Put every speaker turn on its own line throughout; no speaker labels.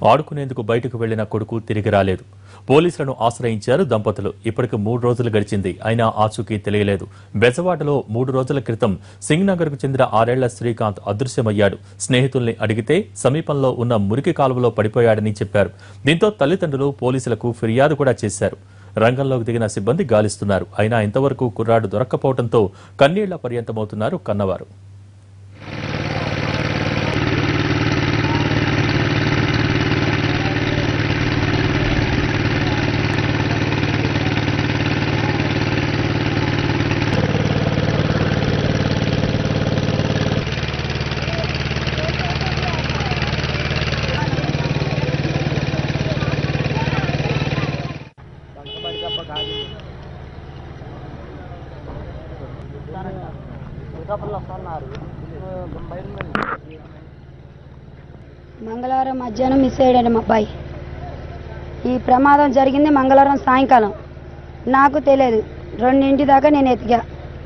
ఆడుకునేందుకు బయటకు వెళ్లిన కొడుకు తిరిగి రాలేదు పోలీసులను ఆశ్రయించారు దంపతులు ఇప్పటికి మూడు రోజులు గడిచింది అయినా ఆచూకీ తెలియలేదు బెజవాడలో మూడు రోజుల క్రితం సింగ్ కు చెందిన ఆరేళ్ల శ్రీకాంత్ అదృశ్యమయ్యాడు స్నేహితుల్ని అడిగితే సమీపంలో ఉన్న మురికి కాలువలో పడిపోయాడని చెప్పారు దీంతో తల్లిదండ్రులు పోలీసులకు ఫిర్యాదు కూడా చేశారు రంగంలోకి దిగిన సిబ్బంది గాలిస్తున్నారు అయినా ఇంతవరకు కుర్రాడు దొరక్కపోవడంతో కన్నీళ్ల పర్యంతమవుతున్నారు కన్నవారు
మంగళవారం మధ్యాహ్నం మిస్ అయ్యాడండి మా అబ్బాయి ఈ ప్రమాదం జరిగింది మంగళవారం సాయంకాలం నాకు తెలియదు రెండింటి దాకా నేను ఎతికా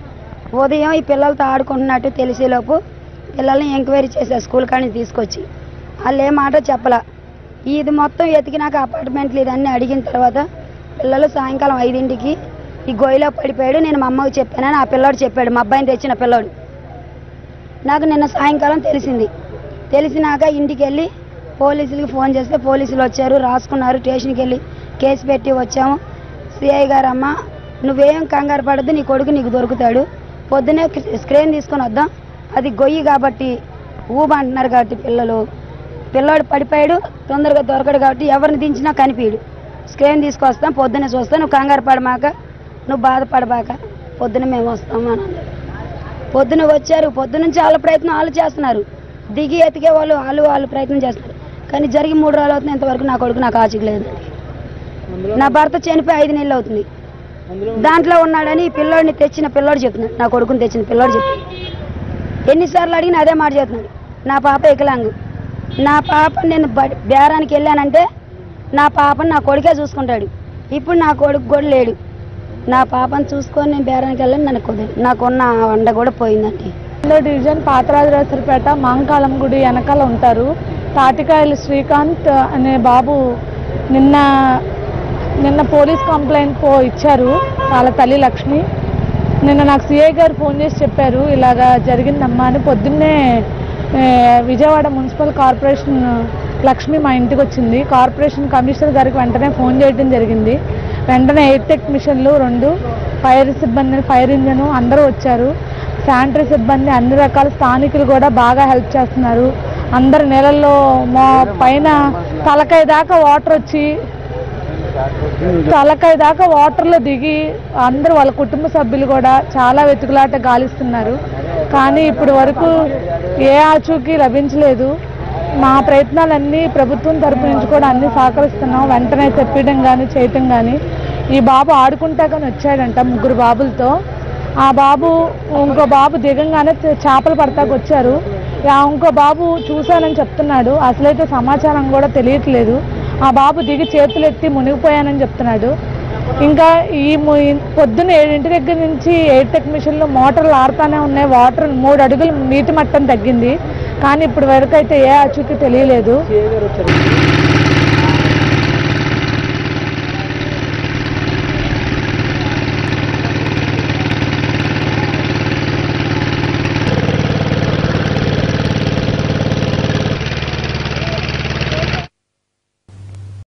ఉదయం ఈ పిల్లలతో ఆడుకుంటున్నట్టు తెలిసేలోపు పిల్లల్ని ఎంక్వైరీ చేశా స్కూల్ కాడిని తీసుకొచ్చి వాళ్ళు ఏ మాట చెప్పలా ఇది మొత్తం ఎతికినాక అపార్ట్మెంట్లు ఇదన్నీ అడిగిన తర్వాత పిల్లలు సాయంకాలం ఐదింటికి ఈ గొయ్యిలో పడిపోయాడు నేను మా అమ్మకి చెప్పానని ఆ పిల్లోడు చెప్పాడు మా అబ్బాయిని తెచ్చిన పిల్లోడు నాకు నిన్న సాయంకాలం తెలిసింది తెలిసినాక ఇంటికి వెళ్ళి పోలీసులకి ఫోన్ చేస్తే పోలీసులు వచ్చారు రాసుకున్నారు స్టేషన్కి వెళ్ళి కేసు పెట్టి వచ్చాము సిఐ గారు అమ్మ నువ్వేం కంగారు పడద్దు నీ కొడుకు నీకు దొరుకుతాడు పొద్దునే స్క్రీన్ తీసుకొని వద్దాం అది గొయ్యి కాబట్టి ఊబ అంటున్నారు కాబట్టి పిల్లలు పిల్లోడు పడిపోయాడు తొందరగా దొరకడు కాబట్టి ఎవరిని దించినా కనిపించడు స్క్రీన్ తీసుకొస్తాం పొద్దున్నే చూస్తాం నువ్వు కంగారు పడమాక నువ్వు బాధపడబాక పొద్దున మేము వస్తాము అని అన్నారు పొద్దున వచ్చారు పొద్దున నుంచి వాళ్ళ ప్రయత్నం వాళ్ళు చేస్తున్నారు దిగి ఎతికే వాళ్ళు వాళ్ళు వాళ్ళు ప్రయత్నం చేస్తున్నారు కానీ జరిగి మూడు రోజులు అవుతుంది ఇంతవరకు నా కొడుకు నాకు ఆచూకు లేదండి నా భర్త చనిపోయి ఐదు నెలలు అవుతుంది దాంట్లో ఉన్నాడని ఈ పిల్లోడిని తెచ్చిన పిల్లోడు చెప్తున్నాడు నా కొడుకుని తెచ్చిన పిల్లోడు చెప్తున్నాడు ఎన్నిసార్లు అడిగినా అదే మాట చెప్తున్నాడు నా పాప వికలాంగు నా పాప నేను బడి- బేరానికి వెళ్ళానంటే నా పాపను నా కొడుకే చూసుకుంటాడు ఇప్పుడు నా కొడుకు కూడా లేడు నా పాపను చూసుకొని నేను బేరానికి వెళ్ళాను నన్ను కుదరదు నాకున్న వండ కూడా పోయిందండి
లో డివిజన్ పాతరాజరాజపేట మాంకాలం గుడి వెనకాల ఉంటారు తాటికాయలు శ్రీకాంత్ అనే బాబు నిన్న నిన్న పోలీస్ కంప్లైంట్ పో ఇచ్చారు వాళ్ళ తల్లి లక్ష్మి నిన్న నాకు సిఐ గారు ఫోన్ చేసి చెప్పారు ఇలాగా జరిగిందమ్మా అని పొద్దున్నే ఏ, విజయవాడ మున్సిపల్ కార్పొరేషన్ లక్ష్మి మా ఇంటికి వచ్చింది కార్పొరేషన్ కమిషనర్ గారికి వెంటనే ఫోన్ చేయడం జరిగింది వెంటనే ఎయిర్ టెక్ మిషన్లు రెండు ఫైర్ సిబ్బంది ఫైర్ ఇంజన్ అందరూ వచ్చారు శానిటరీ సిబ్బంది అన్ని రకాల స్థానికులు కూడా బాగా హెల్ప్ చేస్తున్నారు అందరు నెలల్లో మా పైన తలకాయ దాకా వాటర్ వచ్చి తలకాయ దాకా వాటర్లో దిగి అందరూ వాళ్ళ కుటుంబ సభ్యులు కూడా చాలా వెతుకులాట గాలిస్తున్నారు కానీ ఇప్పటి వరకు ఏ ఆచూకీ లభించలేదు మా ప్రయత్నాలన్నీ ప్రభుత్వం తరపు నుంచి కూడా అన్ని సహకరిస్తున్నాం వెంటనే తెప్పించడం కానీ చేయటం కానీ ఈ బాబు ఆడుకుంటా కానీ వచ్చాడంట ముగ్గురు బాబులతో ఆ బాబు ఇంకో బాబు దిగంగానే చేపలు పడతాకు వచ్చారు ఆ ఇంకో బాబు చూశానని చెప్తున్నాడు అసలైతే సమాచారం కూడా తెలియట్లేదు ఆ బాబు దిగి చేతులు ఎత్తి మునిగిపోయానని చెప్తున్నాడు ఇంకా ఈ ము- ఈ పొద్దున్న ఏడింటి దగ్గర నుంచి ఎయిర్ టెక్ మిషన్లో మోటార్లు ఆడుతూనే ఉన్నాయి వాటర్ మూడు అడుగులు నీటి మట్టం తగ్గింది కానీ ఇప్పుడు వరకు అయితే ఏ ఆచూకీ తెలియలేదు